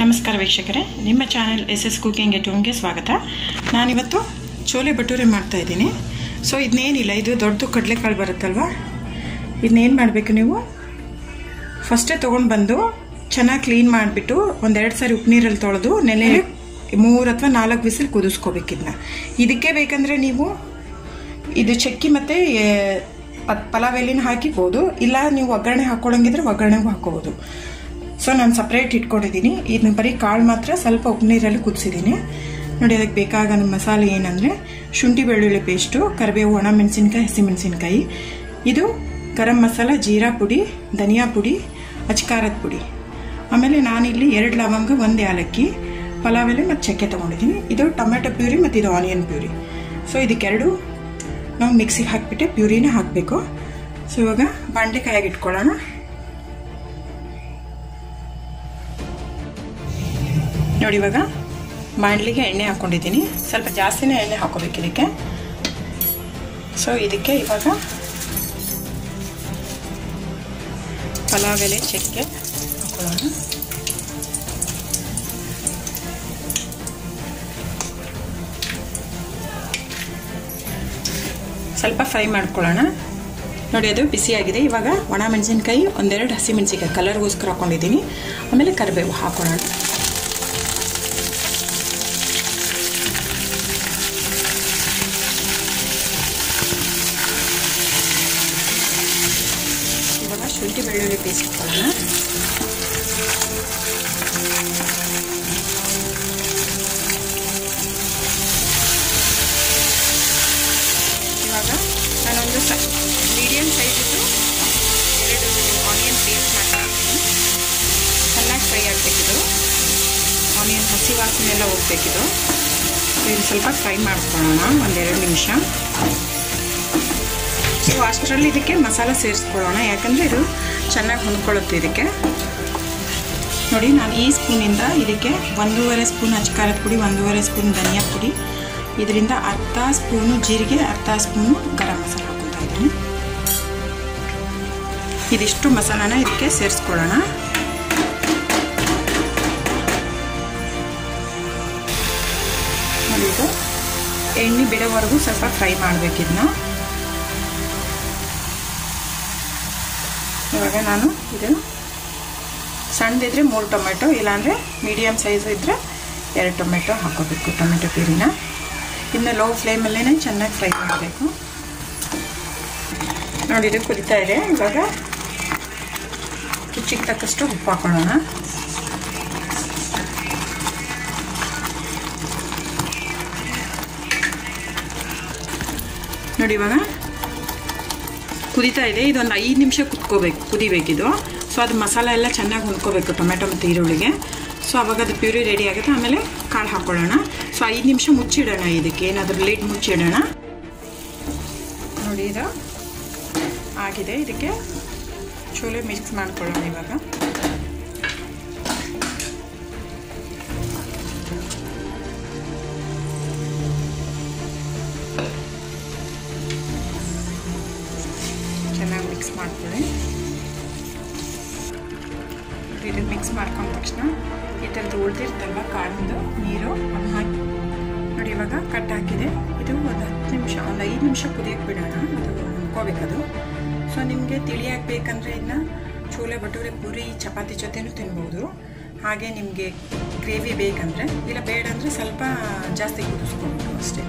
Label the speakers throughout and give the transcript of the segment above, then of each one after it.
Speaker 1: ನಮಸ್ಕಾರ ವೀಕ್ಷಕರೇ ನಿಮ್ಮ channel S S cooking at ಹೋಮ್ಗೆ ಸ್ವಾಗತ ನಾನಿವತ್ತು ಚೋಲೆ ಭಟೂರೆ ಮಾಡ್ತಾ ಇದ್ದೀನಿ ಸೊ ಇದನ್ನೇನಿಲ್ಲ ಇದು ದೊಡ್ಡದು ಕಡಲೆಕಾಳು ಬರುತ್ತಲ್ವ ಇದನ್ನೇನು ಮಾಡಬೇಕು ನೀವು ಫಸ್ಟೇ ತೊಗೊಂಡು ಬಂದು ಚೆನ್ನಾಗಿ ಕ್ಲೀನ್ ಮಾಡಿಬಿಟ್ಟು ಒಂದೆರಡು ಸಾರಿ ಉಪ್ಪು ನೀರಲ್ಲಿ ತೊಳೆದು ನೆನೆ ಮೂರು ಅಥವಾ ನಾಲ್ಕು ಬಿಸಿಲು ಕುದಿಸ್ಕೋಬೇಕು ಇದನ್ನ ಇದಕ್ಕೆ ಬೇಕಂದರೆ ನೀವು ಇದು ಚಕ್ಕಿ ಮತ್ತು ಪಲಾವ್ ಎಲೆನ ಹಾಕಿಬೋದು ಇಲ್ಲ ನೀವು ಒಗ್ಗರಣೆ ಹಾಕ್ಕೊಳ್ಳಂಗಿದ್ರೆ ಒಗ್ಗರಣೆಗೂ ಹಾಕೋಬೋದು ಸೊ ನಾನು ಸಪ್ರೇಟ್ ಇಟ್ಕೊಂಡಿದ್ದೀನಿ ಇದನ್ನ ಬರೀ ಕಾಳು ಮಾತ್ರ ಸ್ವಲ್ಪ ಉಪ್ಪು ನೀರಲ್ಲಿ ಕುದಿಸಿದ್ದೀನಿ ನೋಡಿ ಅದಕ್ಕೆ ಬೇಕಾಗ ಮಸಾಲೆ ಏನಂದರೆ ಶುಂಠಿ ಬೆಳ್ಳುಳ್ಳಿ ಪೇಸ್ಟು ಕರಿಬೇವು ಒಣ ಮೆಣಸಿನ್ಕಾಯಿ ಹಸಿಮೆಣಸಿನ್ಕಾಯಿ ಇದು ಗರಂ ಮಸಾಲ ಜೀರಾ ಪುಡಿ ಧನಿಯಾ ಪುಡಿ ಅಚ್ಕಾರದ ಪುಡಿ ಆಮೇಲೆ ನಾನಿಲ್ಲಿ ಎರಡು ಲವಂಗ ಒಂದು ಏಲಕ್ಕಿ ಪಲಾವ್ ಎಲೆ ಮತ್ತು ಚಕ್ಕೆ ತೊಗೊಂಡಿದ್ದೀನಿ ಇದು ಟೊಮೆಟೊ ಪ್ಯೂರಿ ಮತ್ತು ಇದು ಆನಿಯನ್ ಪ್ಯೂರಿ ಸೊ ಇದಕ್ಕೆರಡು ನಾವು ಮಿಕ್ಸಿಗೆ ಹಾಕಿಬಿಟ್ಟೆ ಪ್ಯೂರಿನ ಹಾಕಬೇಕು ಸೊ ಇವಾಗ ಬಾಂಡೆಕಾಯಾಗಿ ಇಟ್ಕೊಳ್ಳೋಣ ನೋಡಿ ಇವಾಗ ಬಾಣಲಿಗೆ ಎಣ್ಣೆ ಹಾಕ್ಕೊಂಡಿದ್ದೀನಿ ಸ್ವಲ್ಪ ಜಾಸ್ತಿನೇ ಎಣ್ಣೆ ಹಾಕೋಬೇಕು ಇದಕ್ಕೆ ಸೊ ಇದಕ್ಕೆ ಇವಾಗ ಪಲಾವ್ ಎಲೆ ಚಕ್ಕೆ ಹಾಕೊಳ್ಳೋಣ ಸ್ವಲ್ಪ ಫ್ರೈ ಮಾಡ್ಕೊಳ್ಳೋಣ ನೋಡಿ ಅದು ಬಿಸಿಯಾಗಿದೆ ಇವಾಗ ಒಣ ಮೆಣಸಿನ್ಕಾಯಿ ಒಂದೆರಡು ಹಸಿ ಮೆಣಸಿನ್ಕಾಯಿ ಕಲರ್ಗೋಸ್ಕರ ಹಾಕೊಂಡಿದ್ದೀನಿ ಆಮೇಲೆ ಕರಿಬೇವು ಹಾಕೊಳ್ಳೋಣ ಇವಾಗ ಶುಂಠಿ ಬೆಳ್ಳುಳ್ಳಿ ಪೇಸ್ಟ್ ಹಾಕೊಳ್ಳೋಣ ಇವಾಗ ನಾನೊಂದು ಸ ಮೀಡಿಯಮ್ ಸೈಜಿದ್ದು ಎರಡು ಆನಿಯನ್ ಪೇಸ್ಟ್ ಮಾಡ್ತೀನಿ ಚೆನ್ನಾಗಿ ಫ್ರೈ ಆಗಬೇಕಿದು ಆನಿಯನ್ ಹಸಿ ವಾಸನೆ ಎಲ್ಲ ಹೋಗ್ಬೇಕಿದು ಇದು ಸ್ವಲ್ಪ ಫ್ರೈ ಮಾಡ್ಕೊಳ್ಳೋಣ ಒಂದೆರಡು ನಿಮಿಷ ಸೊ ಅಷ್ಟರಲ್ಲಿ ಇದಕ್ಕೆ ಮಸಾಲ ಸೇರಿಸ್ಕೊಳ್ಳೋಣ ಯಾಕಂದರೆ ಇದು ಚೆನ್ನಾಗಿ ಹೊಂದ್ಕೊಳ್ಳುತ್ತೆ ಇದಕ್ಕೆ ನೋಡಿ ನಾನು ಈ ಸ್ಪೂನಿಂದ ಇದಕ್ಕೆ ಒಂದೂವರೆ ಸ್ಪೂನ್ ಅಚ್ಕಾರದ ಪುಡಿ ಒಂದೂವರೆ ಸ್ಪೂನ್ ಧನಿಯಾ ಪುಡಿ ಇದರಿಂದ ಅರ್ಧ ಸ್ಪೂನು ಜೀರಿಗೆ ಅರ್ಧ ಸ್ಪೂನು ಗರಂ ಮಸಾಲ ಹಾಕೊತಾ ಇದ್ದೀನಿ ಇದಿಷ್ಟು ಮಸಾಲಾನ ಇದಕ್ಕೆ ಸೇರಿಸ್ಕೊಳ್ಳೋಣ ನೋಡಿ ಇದು ಎಣ್ಣೆ ಬಿಡೋವರೆಗೂ ಸ್ವಲ್ಪ ಫ್ರೈ ಮಾಡಬೇಕು ಇದನ್ನ ಇವಾಗ ನಾನು ಇದು ಸಣ್ಣದಿದ್ರೆ ಮೂರು ಟೊಮೆಟೊ ಇಲ್ಲಾಂದರೆ ಮೀಡಿಯಮ್ ಸೈಜ್ ಇದ್ದರೆ ಎರಡು ಟೊಮೆಟೊ ಹಾಕೋಬೇಕು ಟೊಮೆಟೊ ಪ್ಯೂರಿನ ಇನ್ನು ಲೋ ಫ್ಲೇಮಲ್ಲೇ ಚೆನ್ನಾಗಿ ಫ್ರೈ ಮಾಡಬೇಕು ನೋಡಿ ಇದು ಕುದಿತಾ ಇದೆ ಇವಾಗ ರುಚಿಗೆ ತಕ್ಕಷ್ಟು ಉಪ್ಪು ಹಾಕೊಳ್ಳೋಣ ನೋಡಿ ಇವಾಗ ಕುದಿತಾ ಇದೆ ಇದೊಂದು ಐದು ನಿಮಿಷ ಕುತ್ಕೋಬೇಕು ಕುದಿಬೇಕಿದು ಸೊ ಅದು ಮಸಾಲ ಎಲ್ಲ ಚೆನ್ನಾಗಿ ಹೊಂದ್ಕೋಬೇಕು ಟೊಮೆಟೊ ಮತ್ತು ಈರುಳ್ಳಿಗೆ ಸೊ ಅವಾಗ ಅದು ಪ್ಯೂರಿ ರೆಡಿ ಆಗುತ್ತೆ ಆಮೇಲೆ ಕಾಳು ಹಾಕ್ಕೊಳ್ಳೋಣ ಸೊ ಐದು ನಿಮಿಷ ಮುಚ್ಚಿಡೋಣ ಇದಕ್ಕೆ ಏನಾದರೂ ಲೇಟ್ ಮುಚ್ಚಿಡೋಣ ನೋಡಿ ಇದು ಆಗಿದೆ ಇದಕ್ಕೆ ಚೋಲೆ ಮಿಕ್ಸ್ ಮಾಡ್ಕೊಳ್ಳೋಣ ಇವಾಗ ಚೆನ್ನಾಗಿ ಮಿಕ್ಸ್ ಮಾಡ್ಕೊಳ್ಳಿ ಇದು ಮಿಕ್ಸ್ ಮಾಡ್ಕೊಂಡ ತಕ್ಷಣ ಈ ಥರದ್ದು ಉಳಿದಿರ್ತಲ್ವ ಕಾಳಿಂದು ನೀರು ಅದನ್ನ ಹಾಕಿ ನೋಡಿ ಇವಾಗ ಕಟ್ ಹಾಕಿದೆ ಇದು ಒಂದು ಹತ್ತು ನಿಮಿಷ ಒಂದು ಐದು ನಿಮಿಷ ಕುದಿಯಕ್ಕೆ ಬಿಡೋಣ ಅದು ಹೊಂದ್ಕೋಬೇಕದು ಸೊ ನಿಮಗೆ ತಿಳಿಯಾಗಬೇಕಂದ್ರೆ ಇದನ್ನ ಚೋಲೆ ಭಟೂರೆ ಪೂರಿ ಚಪಾತಿ ಜೊತೆನೂ ತಿನ್ಬೋದು ಹಾಗೆ ನಿಮಗೆ ಗ್ರೇವಿ ಬೇಕಂದರೆ ಇಲ್ಲ ಬೇಡ ಅಂದರೆ ಸ್ವಲ್ಪ ಜಾಸ್ತಿ ಕುದಿಸ್ಕೊಬೇಕು ಅಷ್ಟೇ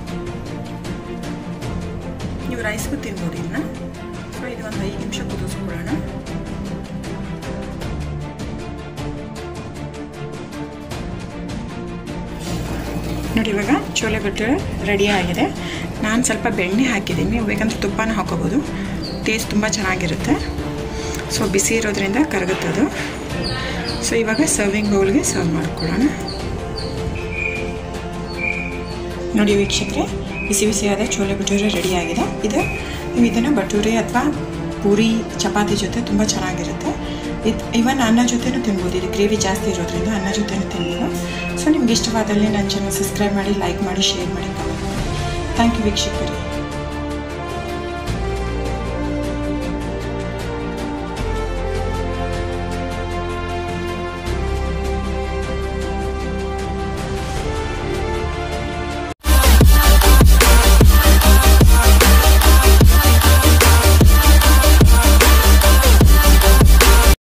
Speaker 1: ನೀವು ರೈಸ್ಗೂ ತಿನ್ಬೋದು ಇದನ್ನ ಸೊ ಇದು ಒಂದು ಐದು ನಿಮಿಷ ಕುದಿಸ್ಕೊಳ್ಳೋಣ ನೋಡಿ ಇವಾಗ ಚೋಲೆ ಭಟೂರೆ ರೆಡಿ ಆಗಿದೆ ನಾನು ಸ್ವಲ್ಪ ಬೆಣ್ಣೆ ಹಾಕಿದ್ದೀನಿ ನೀವು ಬೇಕಂದ್ರೆ ತುಪ್ಪನ ಹಾಕೋಬೋದು ಟೇಸ್ಟ್ ತುಂಬ ಚೆನ್ನಾಗಿರುತ್ತೆ ಸೊ ಬಿಸಿ ಇರೋದ್ರಿಂದ ಕರಗುತ್ತದು ಸೊ ಇವಾಗ ಸರ್ವಿಂಗ್ ಬೌಲ್ಗೆ ಸರ್ವ್ ಮಾಡ್ಕೊಳ್ಳೋಣ ನೋಡಿ ವೀಕ್ಷಕರೇ ಬಿಸಿ ಬಿಸಿಯಾದ ಚೋಲೆ ಭಟೂರೆ ರೆಡಿಯಾಗಿದೆ ಇದು ನೀವು ಇದನ್ನು ಭಟೂರೆ ಅಥವಾ ಪೂರಿ ಚಪಾತಿ ಜೊತೆ ತುಂಬ ಚೆನ್ನಾಗಿರುತ್ತೆ ಇದು ಇವನ್ ಅನ್ನ ಜೊತೆನೂ ತಿನ್ಬೋದು ಇದು ಗ್ರೇವಿ ಜಾಸ್ತಿ ಇರೋದ್ರಿಂದ ಅನ್ನ ಜೊತೆನೂ ತಿನ್ಬೋದು ಸೊ ನಿಮ್ಗೆ ಇಷ್ಟವಾದಲ್ಲಿ ನನ್ನ ಚಾನಲ್ ಸಬ್ಸ್ಕ್ರೈಬ್ ಮಾಡಿ ಲೈಕ್ ಮಾಡಿ ಶೇರ್ ಮಾಡಿ ಕಮೆಂಟ್ ಮಾಡಿ ಥ್ಯಾಂಕ್ ಯು ವೀಕ್ಷಕರೇ